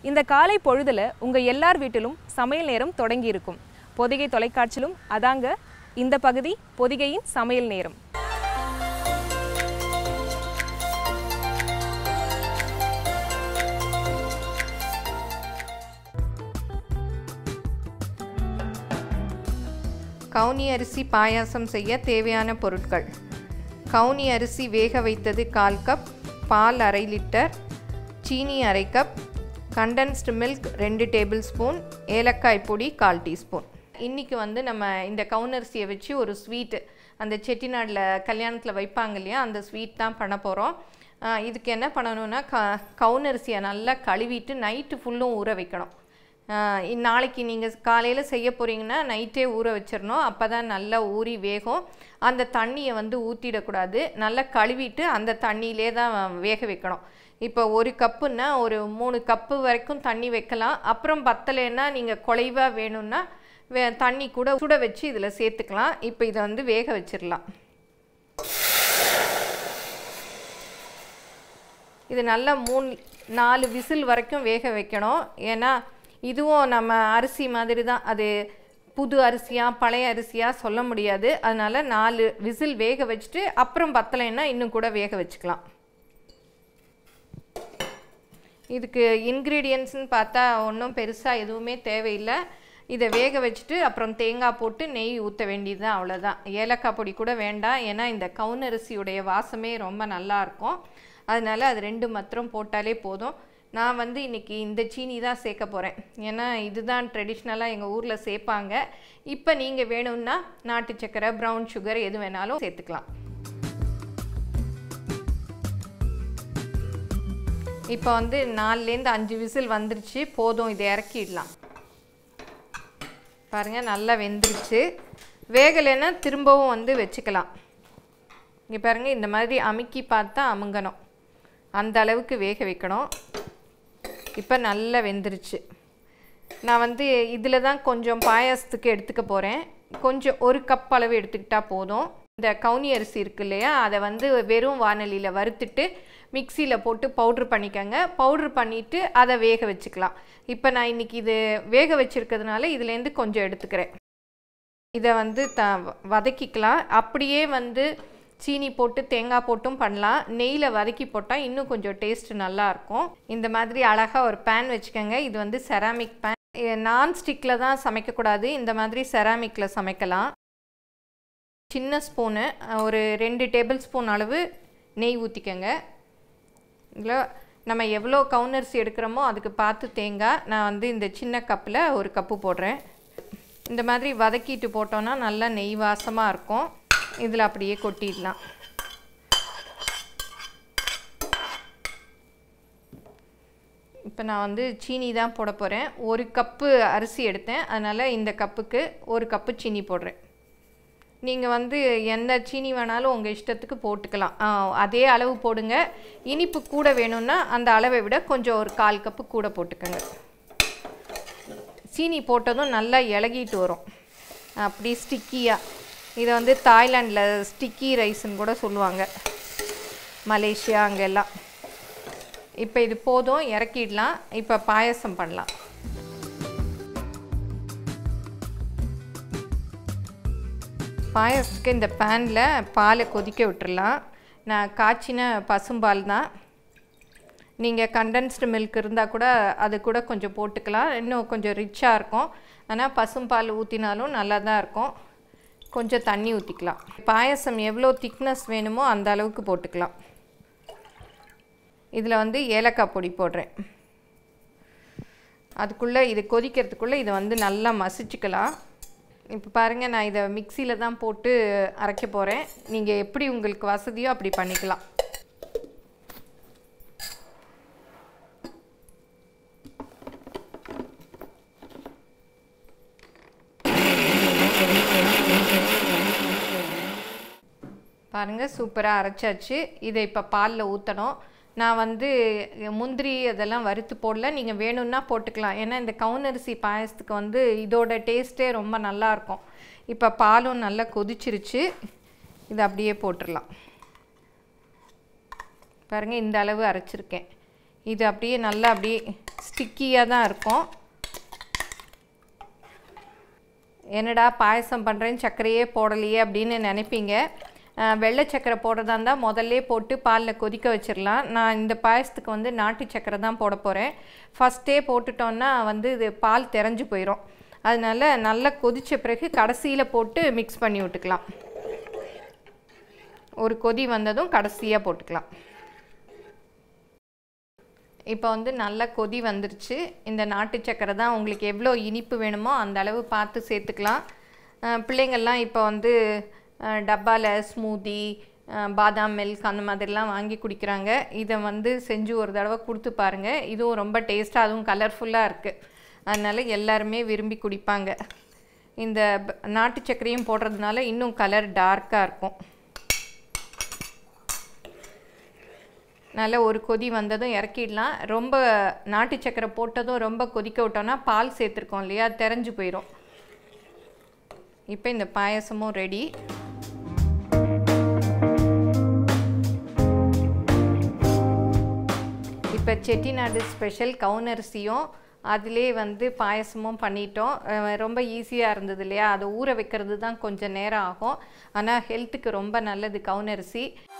இந்த காலை பொழுதுல உங்க எல்லார் வீட்டிலும் சமையல் நேரம் தொடங்கி இருக்கும் பொதிகை தொலைக்காட்சியிலும் அதாங்க இந்த பகுதி பொதிகையின் சமையல் நேரம் கவுனி அரிசி பாயாசம் செய்ய தேவையான பொருட்கள் கவுனி அரிசி வேக வைத்தது கால் கப் பால் அரை லிட்டர் சீனி அரை கப் கண்டென்ஸ்டு மில்க் ரெண்டு டேபிள் ஸ்பூன் ஏலக்காய் பொடி கால் டீஸ்பூன் இன்றைக்கி வந்து நம்ம இந்த கவுனரிசியை வச்சு ஒரு ஸ்வீட்டு அந்த செட்டிநாடில் கல்யாணத்தில் வைப்பாங்க இல்லையா அந்த ஸ்வீட் தான் பண்ண போகிறோம் இதுக்கு என்ன பண்ணணும்னா க கவுனரிசியை நல்லா கழுவிட்டு நைட்டு ஃபுல்லும் ஊற வைக்கணும் ஆஹ் இ- நாளைக்கு நீங்கள் காலையில் செய்ய போகிறீங்கன்னா நைட்டே ஊற வச்சிடணும் அப்போ தான் நல்லா ஊறி வேகும் அந்த தண்ணியை வந்து ஊற்றிடக்கூடாது நல்லா கழுவிட்டு அந்த தண்ணியிலே தான் வேக வைக்கணும் இப்போ ஒரு கப்புன்னா ஒரு மூணு கப்பு வரைக்கும் தண்ணி வைக்கலாம் அப்புறம் பத்தலைன்னா நீங்கள் குறைவாக வேணும்னா வே தண்ணி கூட சுட வச்சு இதில் சேர்த்துக்கலாம் இப்போ இதை வந்து வேக வச்சிடலாம் இது நல்லா மூணு நாலு விசில் வரைக்கும் வேக வைக்கணும் ஏன்னா இதுவும் நம்ம அரிசி மாதிரி தான் அது புது அரிசியா பழைய அரிசியா சொல்ல முடியாது அதனால நாலு விசில் வேக வச்சுட்டு அப்புறம் பத்தலைன்னா இன்னும் கூட வேக வச்சுக்கலாம் இதுக்கு இன்க்ரீடியன்ட்ஸ்னு பார்த்தா ஒன்றும் பெருசாக எதுவுமே தேவையில்லை இதை வேக வச்சுட்டு அப்புறம் தேங்காய் போட்டு நெய் ஊற்ற வேண்டியது தான் அவ்வளோதான் ஏலக்காய் பொடி கூட வேண்டாம் ஏன்னா இந்த கவுனரிசியுடைய வாசமே ரொம்ப நல்லா இருக்கும் அதனால அது ரெண்டு மாத்திரம் போட்டாலே போதும் நான் வந்து இன்னைக்கு இந்த சீனி தான் சேர்க்க போகிறேன் ஏன்னா இதுதான் ட்ரெடிஷ்னலாக எங்கள் ஊரில் சேர்ப்பாங்க இப்போ நீங்கள் வேணும்னா நாட்டு சக்கரை ப்ரௌன் சுகர் எது வேணாலும் சேர்த்துக்கலாம் இப்போ வந்து நாலுலேருந்து அஞ்சு விசில் வந்துருச்சு போதும் இதை இறக்கிடலாம் பாருங்கள் நல்லா வெந்துருச்சு வேகலைன்னா திரும்பவும் வந்து வச்சுக்கலாம் இங்கே பாருங்கள் இந்த மாதிரி அமுக்கி பார்த்தா அமுங்கணும் அந்த அளவுக்கு வேக வைக்கணும் இப்போ நல்லா வெந்துருச்சு நான் வந்து இதில் தான் கொஞ்சம் பாயாசத்துக்கு எடுத்துக்க போகிறேன் கொஞ்சம் ஒரு கப் அளவு எடுத்துக்கிட்டால் போதும் இந்த கவுனி அரிசி இருக்கு இல்லையா அதை வந்து வெறும் வானலியில் வறுத்துட்டு மிக்சியில் போட்டு பவுட்ரு பண்ணிக்கோங்க பவுட்ரு பண்ணிவிட்டு அதை வேக வச்சுக்கலாம் இப்போ நான் இன்றைக்கி இது வேக வச்சுருக்கிறதுனால இதுலேருந்து கொஞ்சம் எடுத்துக்கிறேன் இதை வந்து த வதக்கிக்கலாம் அப்படியே வந்து சீனி போட்டு தேங்காய் போட்டும் பண்ணலாம் நெய்யில் வதக்கி போட்டால் இன்னும் கொஞ்சம் டேஸ்ட் நல்லா இருக்கும் இந்த மாதிரி அழகாக ஒரு பேன் வச்சுக்கோங்க இது வந்து செராமிக் பேன் நான் ஸ்டிக்கில் தான் சமைக்கக்கூடாது இந்த மாதிரி செராமிக்கில் சமைக்கலாம் சின்ன ஸ்பூனு ஒரு ரெண்டு டேபிள் ஸ்பூன் அளவு நெய் ஊற்றிக்கோங்க இதில் நம்ம எவ்வளோ கவுனரிசி எடுக்கிறோமோ அதுக்கு பார்த்து தேங்காய் நான் வந்து இந்த சின்ன கப்பில் ஒரு கப்பு போடுறேன் இந்த மாதிரி வதக்கிட்டு போட்டோன்னா நல்லா நெய் வாசமாக இருக்கும் இதில் அப்படியே கொட்டிடலாம் இப்போ நான் வந்து சீனி தான் போட போகிறேன் ஒரு கப்பு அரிசி எடுத்தேன் அதனால் இந்த கப்புக்கு ஒரு கப்பு சீனி போடுறேன் நீங்கள் வந்து எந்த சீனி வேணாலும் உங்கள் இஷ்டத்துக்கு போட்டுக்கலாம் ஆ, அதே அளவு போடுங்க இனிப்பு கூட வேணும்னா அந்த அளவை விட கொஞ்சம் ஒரு கால் கப்பு கூட போட்டுக்கோங்க சீனி போட்டதும் நல்லா இளகிட்டு வரும் அப்படி ஸ்டிக்கியாக இதை வந்து தாய்லாண்டில் ஸ்டிக்கி ரைஸ்ன்னு கூட சொல்லுவாங்க மலேசியா அங்கெல்லாம் இப்போ இது போதும் இறக்கிடலாம் இப்போ பாயசம் பண்ணலாம் பாயசத்துக்கு இந்த பேனில் பாலை கொதிக்க விட்டுறலாம் நான் காய்ச்சின பசும்பால் தான் நீங்கள் கண்டென்ஸ்டு மில்க் இருந்தால் கூட அது கூட கொஞ்சம் போட்டுக்கலாம் இன்னும் கொஞ்சம் ரிச்சாக இருக்கும் ஆனால் பசும்பால் ஊற்றினாலும் நல்லா தான் இருக்கும் கொஞ்சம் தண்ணி ஊற்றிக்கலாம் பாயசம் எவ்வளோ திக்னஸ் வேணுமோ அந்த அளவுக்கு போட்டுக்கலாம் இதில் வந்து ஏலக்காய் பொடி போடுறேன் அதுக்குள்ளே இது கொதிக்கிறதுக்குள்ளே இதை வந்து நல்லா மசிச்சுக்கலாம் இப்போ பாருங்கள் நான் இதை மிக்சியில் தான் போட்டு அரைக்க போகிறேன் நீங்கள் எப்படி உங்களுக்கு வசதியோ அப்படி பண்ணிக்கலாம் பாருங்கள் சூப்பராக அரைச்சாச்சு இதை இப்போ பாலில் ஊற்றணும் நான் வந்து முந்திரி அதெல்லாம் வறுத்து போடல நீங்கள் வேணும்னா போட்டுக்கலாம் ஏன்னா இந்த கவுனரிசி பாயசத்துக்கு வந்து இதோட டேஸ்ட்டே ரொம்ப நல்லா இருக்கும் இப்போ பாலும் நல்லா கொதிச்சிருச்சு இதை அப்படியே போட்டுடலாம் பாருங்கள் இந்த அளவு அரைச்சிருக்கேன் இது அப்படியே நல்லா அப்படியே ஸ்டிக்கியாக தான் இருக்கும் என்னடா பாயசம் பண்ணுறேன்னு சர்க்கரையே போடலையே அப்படின்னு நினைப்பீங்க அஹ், வெள்ளை சர்க்கரை போடுறதா இருந்தால் முதல்ல போட்டு பாலில் கொதிக்க வச்சிடலாம் நான் இந்த பாயசத்துக்கு வந்து நாட்டு சர்க்கரை தான் போட போகிறேன் ஃபஸ்ட்டே போட்டுட்டோன்னா வந்து இது பால் தெரிஞ்சு போயிடும் அதனால நல்லா கொதித்த பிறகு கடைசியில் போட்டு மிக்ஸ் பண்ணி விட்டுக்கலாம் ஒரு கொதி வந்ததும் கடைசியாக போட்டுக்கலாம் இப்போ வந்து நல்லா கொதி வந்துருச்சு இந்த நாட்டு சக்கரை தான் உங்களுக்கு எவ்வளோ இனிப்பு வேணுமோ அந்த அளவு பார்த்து சேர்த்துக்கலாம் அஹ் பிள்ளைங்கள்லாம் இப்போ வந்து டப்பாவில் ஸ்மூதி பாதாம் மில்க் அந்த மாதிரிலாம் வாங்கி குடிக்கிறாங்க இதை வந்து செஞ்சு ஒரு தடவை கொடுத்து பாருங்கள் இதுவும் ரொம்ப டேஸ்ட்டாக அதுவும் கலர்ஃபுல்லாக இருக்குது அதனால் எல்லாருமே விரும்பி குடிப்பாங்க இந்த ப- நாட்டு சர்க்கரையும் போடுறதுனால இன்னும் கலர் டார்க்காக இருக்கும் நல்ல ஒரு கொதி வந்ததும் இறக்கிடலாம் ரொம்ப நாட்டு சக்கரை போட்டதும் ரொம்ப கொதிக்க விட்டோன்னா பால் சேர்த்துருக்கோம் இல்லையா தெரிஞ்சு போயிடும் இப்போ இந்த பாயசமும் ரெடி இப்போ செட்டிநாடு ஸ்பெஷல் கவுனரிசியும் அதிலே வந்து பாயசமும் பண்ணிட்டோம் அஹ் ரொம்ப ஈஸியாக இருந்தது இல்லையா அதை ஊற வைக்கிறது தான் கொஞ்சம் நேரம் ஆகும் ஆனால் ஹெல்த்துக்கு ரொம்ப நல்லது கவுனரிசி